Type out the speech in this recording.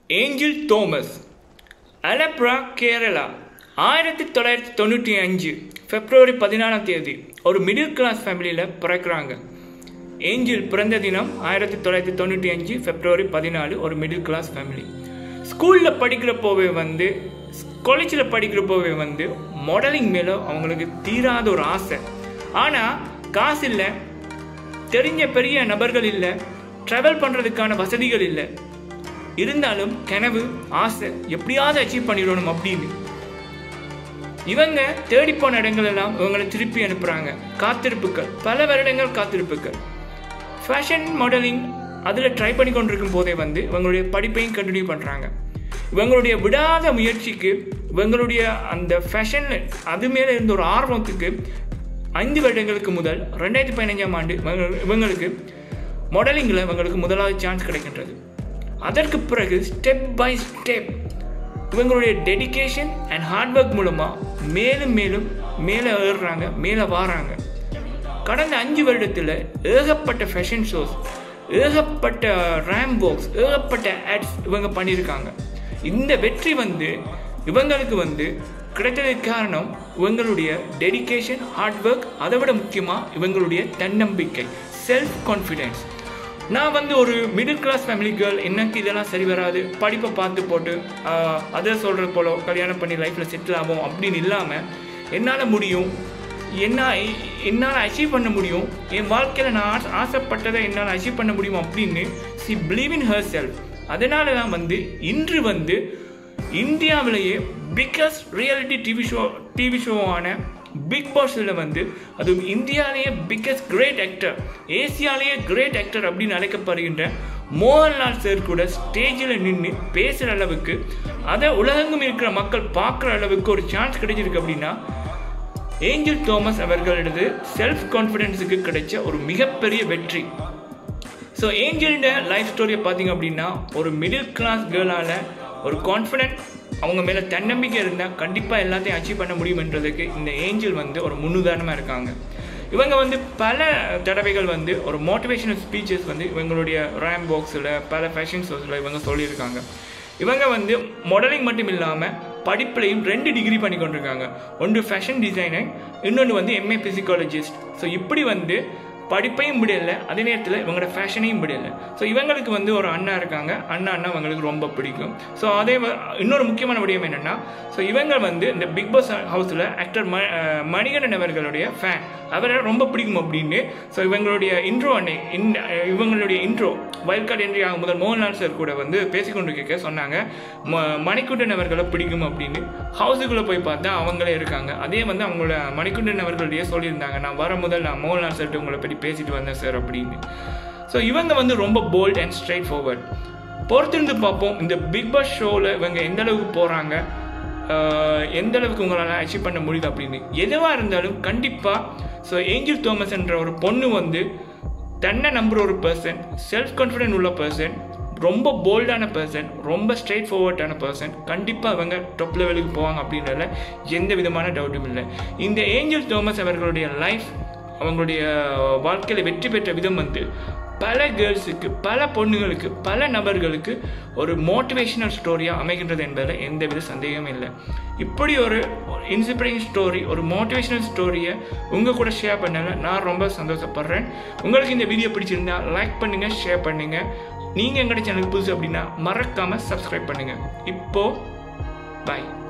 angel Thomas அலப்ரா Kerala ஆயிரத்தி தொள்ளாயிரத்தி தொண்ணூற்றி அஞ்சு பிப்ரவரி பதினாலாம் தேதி ஒரு மிடில் கிளாஸ் ஃபேமிலியில் பிறக்கிறாங்க ஏஞ்சல் பிறந்த தினம் ஆயிரத்தி தொள்ளாயிரத்தி தொண்ணூற்றி அஞ்சு பிப்ரவரி பதினாலு ஒரு மிடில் கிளாஸ் ஃபேமிலி ஸ்கூலில் படிக்கிறப்போவே வந்து காலேஜில் படிக்கிறப்போவே வந்து மாடலிங் மேலே அவங்களுக்கு தீராத ஒரு ஆசை ஆனால் காசு இல்லை தெரிஞ்ச பெரிய நபர்கள் இல்லை ட்ராவல் பண்ணுறதுக்கான வசதிகள் இல்லை இருந்தாலும் கனவு ஆசை எப்படியாவது அச்சீவ் பண்ணிடணும் அப்படின்னு இவங்க தேடி போன இடங்கள் எல்லாம் இவங்களை திருப்பி அனுப்புகிறாங்க காத்திருப்புகள் பல வருடங்கள் காத்திருப்புகள் ஃபேஷன் மாடலிங் அதில் ட்ரை பண்ணி கொண்டிருக்கும் போதே வந்து இவங்களுடைய படிப்பையும் கண்டினியூ பண்ணுறாங்க இவங்களுடைய விடாத முயற்சிக்கு இவங்களுடைய அந்த ஃபேஷன் அது மேலே இருந்த ஒரு ஆர்வத்துக்கு ஐந்து வருடங்களுக்கு முதல் ரெண்டாயிரத்தி பதினஞ்சாம் ஆண்டு இவங்க- இவங்களுக்கு மாடலிங்கில் இவங்களுக்கு முதலாவது சான்ஸ் கிடைக்கின்றது அதற்கு பிறகு ஸ்டெப் பை ஸ்டெப் இவங்களுடைய டெடிகேஷன் அண்ட் ஹார்ட் ஒர்க் மூலமாக மேலும் மேலும் மேலே ஏறுறாங்க மேலே வாராங்க கடந்த அஞ்சு வருடத்தில் ஏகப்பட்ட ஃபேஷன் ஷோஸ் ஏகப்பட்ட ரேம் பாக்ஸ் ஏகப்பட்ட ஆட்ஸ் இவங்க பண்ணியிருக்காங்க இந்த வெற்றி வந்து இவங்களுக்கு வந்து கிடைத்ததுக்கு காரணம் இவங்களுடைய டெடிகேஷன் ஹார்ட் ஒர்க் அதை விட முக்கியமாக இவங்களுடைய தன்னம்பிக்கை செல்ஃப் கான்ஃபிடென்ஸ் நான் வந்து ஒரு மிடில் கிளாஸ் ஃபேமிலி கேர்ள் எனக்கு இதெல்லாம் சரி வராது படிப்பை பார்த்து போட்டு ஆஹ், அதை சொல்கிறது போல கல்யாணம் பண்ணி லைஃப்பில் செட்டில் ஆகும் அப்படின்னு இல்லாமல் என்னால் முடியும் என்ன என்னால் அச்சீவ் பண்ண முடியும் என் வாழ்க்கையில் நான் ஆசை- ஆசைப்பட்டதை என்னால் அச்சீவ் பண்ண முடியும் அப்படின்னு she believe in herself அதனால தான் வந்து இன்று வந்து இந்தியாவிலேயே biggest reality TV show TV ஷோவான பிக் பாஸில் வந்து அதுவும் இந்தியாவிலேயே பிக்கஸ்ட் கிரேட் ஆக்டர் ஏசியாலேயே கிரேட் ஆக்டர் அப்படின்னு அழைக்கப்படுகின்ற மோகன்லால் சார் கூட ஸ்டேஜில் நின்று பேசுகிற அளவுக்கு அதை உலகெங்கும் இருக்கிற மக்கள் பார்க்குற அளவுக்கு ஒரு சான்ஸ் கிடைச்சிருக்கு அப்படின்னா ஏஞ்சல் தோமஸ் அவர்களது செல்ஃப் கான்ஃபிடென்ஸுக்கு கிடைச்ச ஒரு மிகப்பெரிய வெற்றி ஸோ ஏஞ்சல்ட லைஃப் ஸ்டோரியை பார்த்தீங்க அப்படின்னா ஒரு மிடில் கிளாஸ் கேர்ளால் ஒரு கான்ஃபிடென்ட் அவங்க மேலே தன்னம்பிக்கை இருந்தால் கண்டிப்பாக எல்லாத்தையும் அச்சீவ் பண்ண முடியும்ன்றதுக்கு இந்த ஏஞ்சல் வந்து ஒரு முன்னுதாரணமாக இருக்காங்க இவங்க வந்து பல தடவைகள் வந்து ஒரு மோட்டிவேஷனல் ஸ்பீச்சஸ் வந்து இவங்களுடைய ரேம் பாக்ஸில் பல ஃபேஷன் ஷோஸில் இவங்க சொல்லியிருக்காங்க இவங்க வந்து மாடலிங் மட்டும் இல்லாமல் படிப்புலையும் ரெண்டு டிகிரி பண்ணி கொண்டிருக்காங்க ஒன்று ஃபேஷன் டிசைனர் இன்னொன்று வந்து எம்ஏ பிசிக்காலஜிஸ்ட் ஸோ இப்படி வந்து படிப்பையும் விடல அதே நேரத்தில் இவங்களோட ஃபேஷனையும் விடல ஸோ இவங்களுக்கு வந்து ஒரு அண்ணா இருக்காங்க அண்ணா அண்ணா இவங்களுக்கு ரொம்ப பிடிக்கும் ஸோ அதே வ- இன்னொரு முக்கியமான விடயம் என்னென்னா ஸோ இவங்க வந்து இந்த பிக் பாஸ் ஹவுஸில் ஆக்டர் ம அஹ் மணிகண்டன் அவர்களுடைய ஃபேன் அவரை ரொம்ப பிடிக்கும் அப்படின்னு ஸோ இவங்களுடைய இன்ட்ரோ அன்னை இன் அஹ் இவங்களுடைய இன்ட்ரோ வைல்ட் கார்டு என்ட்ரி ஆகும் முதல் மோகன்லால் சார் கூட வந்து பேசிக்கொண்டு கேட்க சொன்னாங்க ம மணிக்குண்டன் அவர்களை பிடிக்கும் அப்படின்னு ஹவுஸுக்குள்ளே போய் பார்த்தா அவங்களே இருக்காங்க அதே வந்து அவங்களோட மணிக்குண்டன் அவர்களுடைய சொல்லியிருந்தாங்க நான் வர முதல் நான் மோகன்லால் சார்ட்டு உங்களை பற்றி பேசிட்டு வந்தேன் சார் அப்படின்னு ஸோ இவங்க வந்து ரொம்ப போல்ட் அண்ட் ஸ்ட்ரைட் ஃபார்வர்ட் பொறுத்திருந்து பார்ப்போம் இந்த பிக் பாஸ் ஷோவில் இவங்க எந்த அளவுக்கு போகிறாங்க எந்த அளவுக்கு உங்களால் அச்சீவ் பண்ண முடியுது அப்படின்னு எதுவாக இருந்தாலும் கண்டிப்பாக ஸோ ஏஞ்சல் தோமஸ் என்ற ஒரு பொண்ணு வந்து தன்னை நம்புகிற ஒரு பர்சன் செல்ஃப் கான்ஃபிடென்ட் உள்ள பர்சன் ரொம்ப போல்டான பர்சன் ரொம்ப ஸ்ட்ரெயிட் ஃபார்வர்டான பர்சன் கண்டிப்பாக அவங்க டாப் லெவலுக்கு போவாங்க அப்படின்றதுல எந்த விதமான டவுட்டும் இல்லை இந்த ஏஞ்சல் தோமஸ் அவர்களுடைய லைஃப் அவங்களுடைய வாழ்க்கையில் வெற்றி பெற்ற விதம் வந்து பல கேர்ள்ஸுக்கு பல பொண்ணுங்களுக்கு பல நபர்களுக்கு ஒரு மோட்டிவேஷனல் ஸ்டோரியாக அமைகின்றது என்பதில் எந்தவித சந்தேகமும் இல்லை இப்படி ஒரு இன்ஸ்பிரிங் ஸ்டோரி ஒரு மோட்டிவேஷனல் ஸ்டோரியை உங்கள் கூட ஷேர் பண்ணல நான் ரொம்ப சந்தோஷப்படுறேன் உங்களுக்கு இந்த வீடியோ பிடிச்சிருந்தா லைக் பண்ணுங்கள் ஷேர் பண்ணுங்கள் நீங்கள் எங்களோட சேனலுக்கு புதுசு அப்படின்னா மறக்காமல் சப்ஸ்கிரைப் பண்ணுங்கள் இப்போது பாய்